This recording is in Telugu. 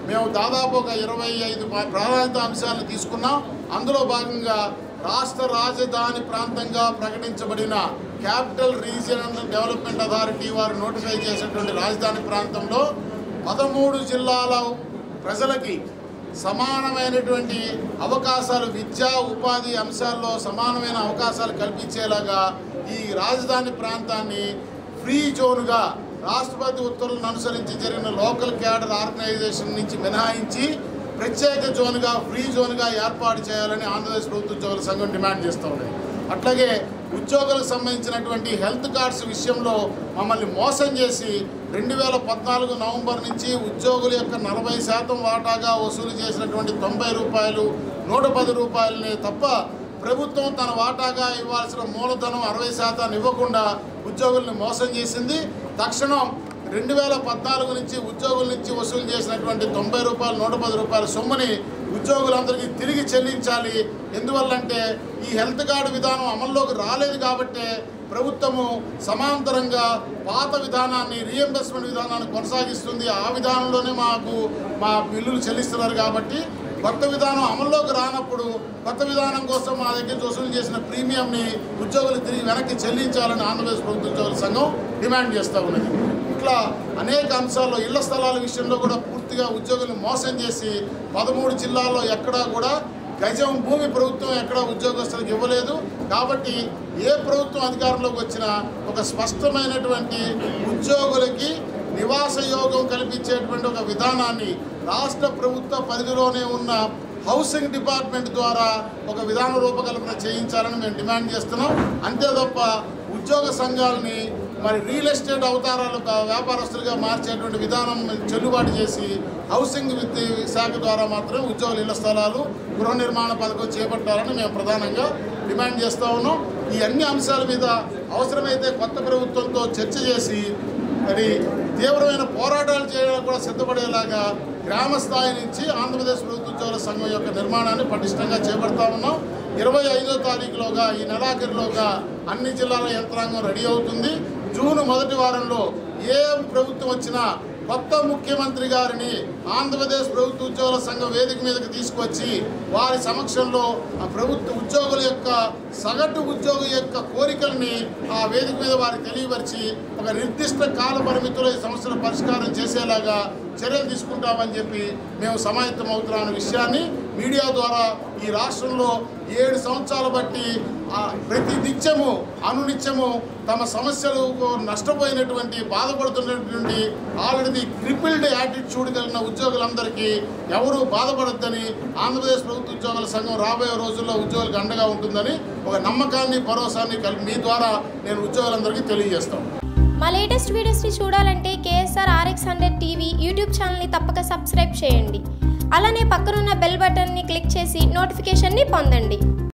మేము దాదాపు ఒక ఇరవై ఐదు పా- ప్రాధాన్యత అంశాలను తీసుకున్నాం అందులో భాగంగా రాష్ట్ర రాజధాని ప్రాంతంగా ప్రకటించబడిన క్యాపిటల్ రీజియనల్ డెవలప్మెంట్ అథారిటీ వారు నోటిఫై చేసినటువంటి రాజధాని ప్రాంతంలో పదమూడు జిల్లాల ప్రజలకి సమానమైనటువంటి అవకాశాలు విద్యా ఉపాధి అంశాల్లో సమానమైన అవకాశాలు కల్పించేలాగా ఈ రాజధాని ప్రాంతాన్ని ఫ్రీ జోన్గా రాష్ట్రపతి ఉత్తర్వులను అనుసరించి జరిగిన లోకల్ క్యాడర్ ఆర్గనైజేషన్ నుంచి మినహాయించి ప్రత్యేక జోన్గా ఫ్రీ జోన్గా ఏర్పాటు చేయాలని ఆంధ్రప్రదేశ్ ప్రభుత్వ ఉద్యోగుల సంఘం డిమాండ్ చేస్తూ ఉన్నది అట్లాగే ఉద్యోగులకు సంబంధించినటువంటి హెల్త్ కార్డ్స్ విషయంలో మమ్మల్ని మోసం చేసి రెండు వేల పద్నాలుగు నవంబర్ నుంచి ఉద్యోగుల యొక్క నలభై శాతం వాటాగా వసూలు చేసినటువంటి తొంభై రూపాయలు నూట పది రూపాయలని తప్ప ప్రభుత్వం తన వాటాగా ఇవ్వాల్సిన మూలధనం అరవై శాతాన్ని ఇవ్వకుండా ఉద్యోగుల్ని మోసం చేసింది తక్షణం రెండు వేల పద్నాలుగు నుంచి ఉద్యోగుల నుంచి వసూలు చేసినటువంటి తొంభై రూపాయలు నూట పది రూపాయల సొమ్ముని ఉద్యోగులందరికీ తిరిగి చెల్లించాలి ఎందువల్లంటే ఈ హెల్త్ కార్డు విధానం అమల్లోకి రాలేదు కాబట్టే ప్రభుత్వము సమాంతరంగా పాత విధానాన్ని రీఎంబర్స్మెంట్ విధానాన్ని కొనసాగిస్తుంది ఆ విధానంలోనే మాకు మా బిల్లులు చెల్లిస్తున్నారు కాబట్టి కొత్త విధానం అమల్లోకి రానప్పుడు కొత్త విధానం కోసం మా దగ్గర నుంచి వసూలు చేసిన ప్రీమియంని ఉద్యోగులు తిరిగి వెనక్కి చెల్లించాలని ఆంధ్రప్రదేశ్ ప్రభుత్వ ఉద్యోగుల సంఘం డిమాండ్ చేస్తూ ఉన్నది ఇట్లా అనేక అంశాల్లో ఇళ్ల స్థలాల విషయంలో కూడా పూర్తిగా ఉద్యోగులను మోసం చేసి పదమూడు జిల్లాల్లో ఎక్కడా కూడా గజం భూమి ప్రభుత్వం ఎక్కడ ఉద్యోగస్తులకు ఇవ్వలేదు కాబట్టి ఏ ప్రభుత్వం అధికారంలోకి వచ్చినా ఒక స్పష్టమైనటువంటి ఉద్యోగులకి నివాస యోగం కల్పించేటువంటి ఒక విధానాన్ని రాష్ట్ర ప్రభుత్వ పరిధిలోనే ఉన్న హౌసింగ్ డిపార్ట్మెంట్ ద్వారా ఒక విధాన రూపకల్పన చేయించాలని మేము డిమాండ్ చేస్తున్నాం అంతే తప్ప ఉద్యోగ సంఘాలని మరి రియల్ ఎస్టేట్ అవతారాలు వ్యాపారస్తులుగా మార్చేటువంటి విధానం చెల్లుబాటు చేసి హౌసింగ్ విత్ శాఖ ద్వారా మాత్రం ఉద్యోగుల ఇళ్ల స్థలాలు గృహ నిర్మాణ పథకం చేపట్టాలని మేము ప్రధానంగా డిమాండ్ చేస్తూ ఉన్నాం ఈ అన్ని అంశాల మీద అవసరమైతే కొత్త ప్రభుత్వంతో చర్చ చేసి మరి తీవ్రమైన పోరాటాలు చేయడానికి కూడా సిద్ధపడేలాగా గ్రామ స్థాయి నుంచి ఆంధ్రప్రదేశ్ ప్రభుత్వ ఉద్యోగుల సంఘం యొక్క నిర్మాణాన్ని పటిష్టంగా చేపడతా ఉన్నాం ఇరవై ఐదో తారీఖులోగా ఈ నెలాఖరులోగా అన్ని జిల్లాల యంత్రాంగం రెడీ అవుతుంది జూన్ మొదటి వారంలో ఏ ప్రభుత్వం వచ్చినా కొత్త ముఖ్యమంత్రి గారిని ఆంధ్రప్రదేశ్ ప్రభుత్వ ఉద్యోగుల సంఘం వేదిక మీదకి తీసుకొచ్చి వారి సమక్షంలో ఆ ప్రభుత్వ ఉద్యోగుల యొక్క సగటు ఉద్యోగి యొక్క కోరికల్ని ఆ వేదిక మీద వారికి తెలియపరిచి ఒక నిర్దిష్ట కాల పరిమితిలో ఈ సమస్యల పరిష్కారం చేసేలాగా చర్యలు తీసుకుంటామని చెప్పి మేము సమాయత్తం అవుతున్నాం అనే విషయాన్ని మీడియా ద్వారా ఈ రాష్ట్రంలో ఏడు సంవత్సరాలు బట్టి ఆ ప్రతి నిత్యము అనునిత్యము తమ సమస్యలు నష్టపోయినటువంటి బాధపడుతున్నటువంటి ఆల్రెడీ క్రిపిల్డ్ యాటిట్యూడ్ కలిగిన ఉద్యోగులందరికీ ఎవరు బాధపడొద్దని ఆంధ్రప్రదేశ్ ప్రభుత్వ ఉద్యోగుల సంఘం రాబోయే రోజుల్లో ఉద్యోగులకు అండగా ఉంటుందని ఒక నమ్మకాన్ని భరోసాన్ని కలిపి మీ ద్వారా నేను ఉద్యోగులందరికీ తెలియజేస్తాను మా లేటెస్ట్ వీడియోస్ని చూడాలంటే KSR RX hundred TV YouTube ఛానల్ని తప్పక సబ్స్క్రైబ్ చేయండి అలానే పక్కనున్న బెల్ బటన్ని క్లిక్ చేసి నోటిఫికేషన్ని పొందండి